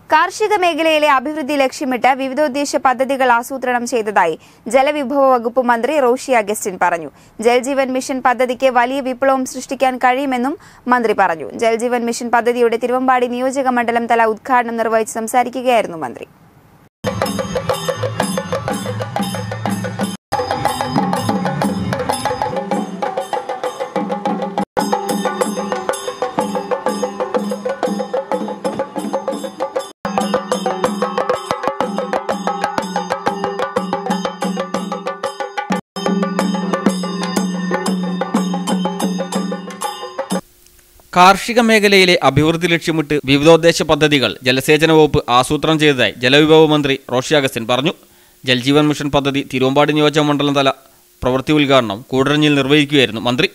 കാർഷിക മേഖലയിലെ അഭിവൃദ്ധി ലക്ഷ്യമിട്ട് വിവിധോദ്ദേശ പദ്ധതികൾ ആസൂത്രണം ചെയ്തതായി ജലവിഭവ വകുപ്പ് മന്ത്രി റോഷി അഗസ്റ്റിൻ പറഞ്ഞു ജൽജീവൻ മിഷൻ പദ്ധതിക്ക് വലിയ വിപ്ലവം സൃഷ്ടിക്കാൻ കഴിയുമെന്നും മന്ത്രി പറഞ്ഞു ജൽജീവൻ മിഷൻ പദ്ധതിയുടെ തിരുവമ്പാടി നിയോജക മണ്ഡലം തല ഉദ്ഘാടനം നിർവഹിച്ച് സംസാരിക്കുകയായിരുന്നു മന്ത്രി കാർഷിക മേഖലയിലെ അഭിവൃദ്ധി ലക്ഷ്യമിട്ട് വിവിധോദ്ദേശ പദ്ധതികൾ ജലസേചന വകുപ്പ് ആസൂത്രണം ചെയ്തതായി ജലവിഭവ മന്ത്രി റോഷി അഗസ്റ്റിൻ പറഞ്ഞു ജൽജീവൻ മിഷൻ പദ്ധതി തിരുവമ്പാടി നിയോജക മണ്ഡലം തല പ്രവൃത്തി ഉദ്ഘാടനം കൂടരഞ്ഞിൽ നിർവഹിക്കുകയായിരുന്നു മന്ത്രി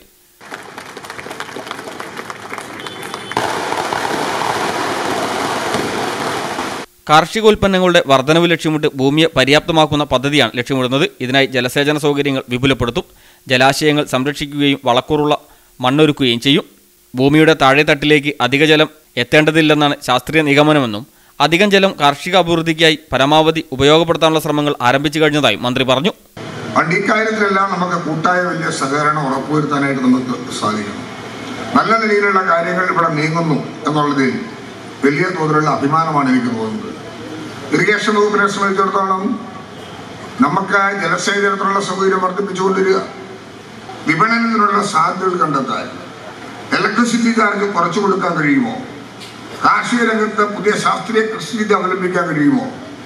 കാർഷികോൽപ്പന്നങ്ങളുടെ വർധനവ് ലക്ഷ്യമിട്ട് ഭൂമിയെ പര്യാപ്തമാക്കുന്ന പദ്ധതിയാണ് ലക്ഷ്യമിടുന്നത് ഇതിനായി ജലസേചന സൗകര്യങ്ങൾ വിപുലപ്പെടുത്തും ജലാശയങ്ങൾ സംരക്ഷിക്കുകയും വളക്കൂറുള്ള മണ്ണൊരുക്കുകയും ചെയ്യും ഭൂമിയുടെ താഴെത്തട്ടിലേക്ക് അധിക ജലം എത്തേണ്ടതില്ലെന്നാണ് ശാസ്ത്രീയ നിഗമനമെന്നും അധികം ജലം കാർഷിക അഭിവൃദ്ധിക്കായി പരമാവധി ഉപയോഗപ്പെടുത്താനുള്ള ശ്രമങ്ങൾ ആരംഭിച്ചു കഴിഞ്ഞതായി മന്ത്രി പറഞ്ഞു അതുകൊണ്ട് ഈ കാര്യത്തിലെല്ലാം നമുക്ക് കൂട്ടായ വലിയ സഹകരണം ഉറപ്പുവരുത്താനായിട്ട് നമുക്ക് സാധിക്കണം നല്ല നിലയിലുള്ള കാര്യങ്ങൾ ഇവിടെ നീങ്ങുന്നു എന്നുള്ളതിൽ വലിയ തോതിലുള്ള അഭിമാനമാണ് എനിക്ക് തോന്നുന്നത് ഇറിഗേഷൻ വകുപ്പിനെ സംബന്ധിച്ചിടത്തോളം നമുക്ക് ജലസേചനത്തിനുള്ള സൗകര്യം വർദ്ധിപ്പിച്ചുകൊണ്ടിരിക വിപണനത്തിനുള്ള സാധ്യതകൾ കണ്ടെത്താൻ ഇലക്ട്രിസിറ്റി ചാർജ് കുറച്ചു കൊടുക്കാൻ കഴിയുമോ കാർഷിക രംഗത്ത് പുതിയ ശാസ്ത്രീയ കൃഷി രീതി അവലംബിക്കാൻ കഴിയുമോ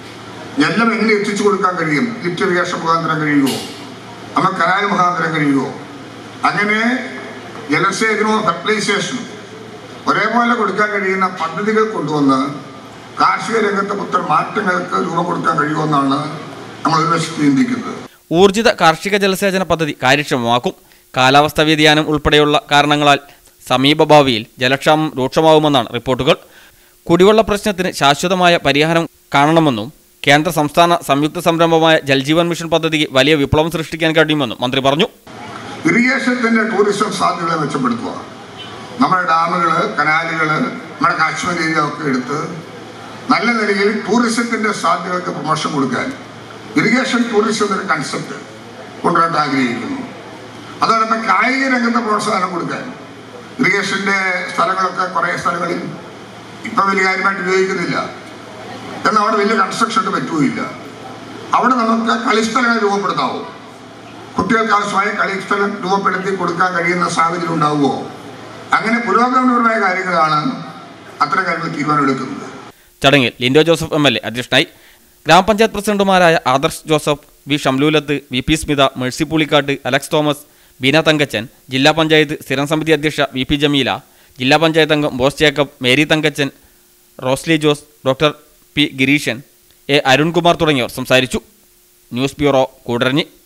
ജലം എങ്ങനെ എത്തിച്ചു കൊടുക്കാൻ കഴിയും ലിഫ്റ്റ് ഇറിഗേഷൻ മുഖാന്തരം കഴിയുമോ അമ്മ കനാൽ മുഖാന്തരം കഴിയുമോ അങ്ങനെ ജലസേചനവും ഫെർട്ടിലൈസേഷനും ഒരേപോലെ കൊടുക്കാൻ കഴിയുന്ന പദ്ധതികൾ കൊണ്ടുവന്ന് കാർഷിക രംഗത്ത് പുത്തൻ മാറ്റങ്ങൾക്ക് രൂപം കൊടുക്കാൻ കഴിയുമെന്നാണ് നമ്മൾ ഒരു വശത്ത് ചിന്തിക്കുന്നത് ഊർജിത കാർഷിക ജലസേചന പദ്ധതി കാര്യക്ഷമമാക്കും കാലാവസ്ഥാ വ്യതിയാനം ഉൾപ്പെടെയുള്ള കാരണങ്ങളാൽ സമീപ ഭാവിയിൽ ജലക്ഷാമം രൂക്ഷമാവുമെന്നാണ് റിപ്പോർട്ടുകൾ കുടിവെള്ള പ്രശ്നത്തിന് ശാശ്വതമായ പരിഹാരം കാണണമെന്നും കേന്ദ്ര സംസ്ഥാന സംയുക്ത സംരംഭമായ ജൽജീവൻ മിഷൻ പദ്ധതിക്ക് വലിയ വിപ്ലവം സൃഷ്ടിക്കാൻ കഴിയുമെന്നും മന്ത്രി പറഞ്ഞു ഇറിഗേഷത്തിന്റെ ടൂറിസം സാധ്യതകളെ മെച്ചപ്പെടുത്തുക നമ്മുടെ ഡാമുകൾ കനാലുകൾ നമ്മുടെ കാശ്മീർ ഏരിയ ഒക്കെ എടുത്ത് നല്ല നിലയിൽ ടൂറിസത്തിന്റെ സാധ്യതകൾക്ക് പ്രൊമോഷൻ കൊടുക്കാൻ ഇറിഗേഷൻ ടൂറിസം എന്നൊരു കൺസെപ്റ്റ് കൊണ്ടുവരാൻ ആഗ്രഹിക്കുന്നു അതോടൊപ്പം കായിക രംഗത്ത് പ്രോത്സാഹനം കൊടുക്കാൻ ഇറിഗേഷന്റെ സ്ഥലങ്ങളൊക്കെ കുറേ സ്ഥലങ്ങളിൽ ഇപ്പം വലിയ കാര്യമായിട്ട് ഉപയോഗിക്കുന്നില്ല എന്നാൽ അവിടെ വലിയ കൺസ്ട്രക്ഷൻ പറ്റുകയില്ല അവിടെ നമുക്ക് കളിസ്ഥലങ്ങൾ രൂപപ്പെടുത്താവോ കുട്ടികൾക്ക് ആവശ്യമായ കളിസ്ഥലം രൂപപ്പെടുത്തി കൊടുക്കാൻ കഴിയുന്ന സാഹചര്യം ഉണ്ടാവുമോ അങ്ങനെ പുരോഗമനപരമായ കാര്യങ്ങളാണ് അത്തരം കാര്യങ്ങൾ തീരുമാനമെടുക്കുന്നത് ചടങ്ങിൽ Lindo Joseph M L A അധ്യക്ഷനായി ഗ്രാമപഞ്ചായത്ത് പ്രസിഡന്റുമാരായ Adarsh Joseph V Shamlulath V P Smitha Mercy Pulikkattu Alex Thomas Beena Thankachan ജില്ലാ പഞ്ചായത്ത് സ്ഥിരം സമിതി അധ്യക്ഷ വി പി ജമീല ജില്ലാ പഞ്ചായത്ത് അംഗം Bose Jacob Mary Thankachan Rosly Jose doctor P Gireeshan A Arunkumar തുടങ്ങിയവർ സംസാരിച്ചു ന്യൂസ് ബ്യൂറോ കൂടരഞ്ഞി